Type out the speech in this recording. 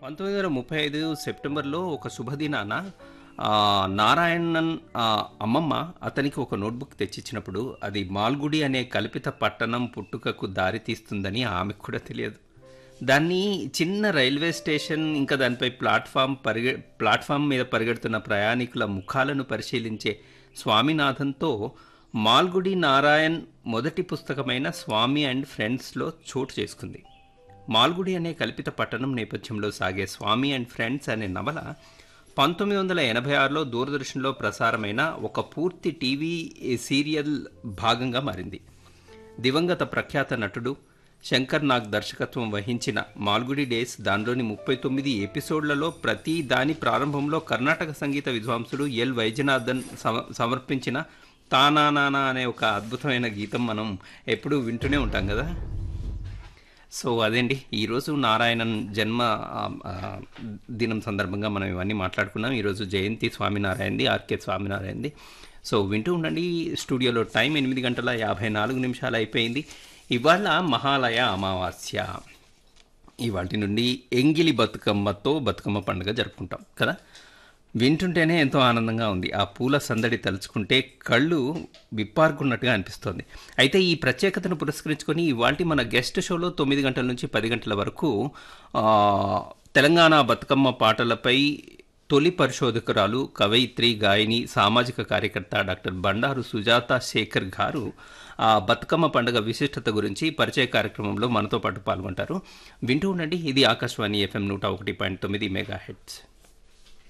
పంతొమ్మిది వందల ముప్పై ఐదు సెప్టెంబర్లో ఒక శుభదినాన ఆ, నారాయణన్ ఆ, అమ్మమ్మ అతనికి ఒక నోట్బుక్ తెచ్చిచ్చినప్పుడు అది మాల్గుడి అనే కల్పిత పట్టణం పుట్టుకకు దారి తీస్తుందని ఆమెకు కూడా తెలియదు దాన్ని చిన్న రైల్వే స్టేషన్ ఇంకా దానిపై ప్లాట్ఫామ్ పరిగె ప్లాట్ఫామ్ మీద పరిగెడుతున్న ప్రయాణికుల ముఖాలను పరిశీలించే స్వామినాథన్తో మాల్గుడి నారాయణ్ మొదటి పుస్తకమైన స్వామి అండ్ ఫ్రెండ్స్లో చోటు చేసుకుంది మాల్గుడి అనే కల్పిత పట్టణం నేపథ్యంలో సాగే స్వామి అండ్ ఫ్రెండ్స్ అనే నవల పంతొమ్మిది వందల ఎనభై ఆరులో దూరదర్శన్లో ప్రసారమైన ఒక పూర్తి టీవీ సీరియల్ భాగంగా మారింది దివంగత ప్రఖ్యాత నటుడు శంకర్ నాగ్ దర్శకత్వం వహించిన మాల్గుడి డేస్ దానిలోని ముప్పై తొమ్మిది ఎపిసోడ్లలో ప్రతి దాని ప్రారంభంలో కర్ణాటక సంగీత విద్వాంసుడు ఎల్ వైద్యనాథన్ సమ సమర్పించిన తానానానా అనే ఒక అద్భుతమైన గీతం మనం ఎప్పుడూ వింటూనే ఉంటాం కదా సో అదేండి ఈరోజు నారాయణన్ జన్మ ఆ, ఆ, దినం సందర్భంగా మనం ఇవన్నీ మాట్లాడుకున్నాం ఈరోజు జయంతి స్వామినారాయణది ఆర్కే స్వామినారాయణది సో వింటూ ఉండండి స్టూడియోలో టైం ఎనిమిది గంటల యాభై నాలుగు నిమిషాలు అయిపోయింది ఇవాళ మహాలయ అమావాస్య ఇవాటి నుండి ఎంగిలి బతుకమ్మతో బతుకమ్మ పండుగ జరుపుకుంటాం కదా వింటుంటేనే ఎంతో ఆనందంగా ఉంది ఆ పూల సందడి తలుచుకుంటే కళ్ళు విప్పారుకున్నట్టుగా అనిపిస్తోంది అయితే ఈ ప్రత్యేకతను పురస్కరించుకొని ఇవాళ మన గెస్ట్ షోలో తొమ్మిది గంటల నుంచి పది గంటల వరకు ఆ, తెలంగాణ బతుకమ్మ పాటలపై తొలి పరిశోధకురాలు కవయిత్రి గాయని సామాజిక కార్యకర్త డాక్టర్ బండారు సుజాత శేఖర్ గారు ఆ బతుకమ్మ పండుగ విశిష్టత గురించి పరిచయ కార్యక్రమంలో మనతో పాటు పాల్గొంటారు వింటూ ఉండండి ఇది ఆకాశవాణి ఎఫ్ఎం నూట ఒకటి పాయింట్ తొమ్మిది మెగా హెడ్స్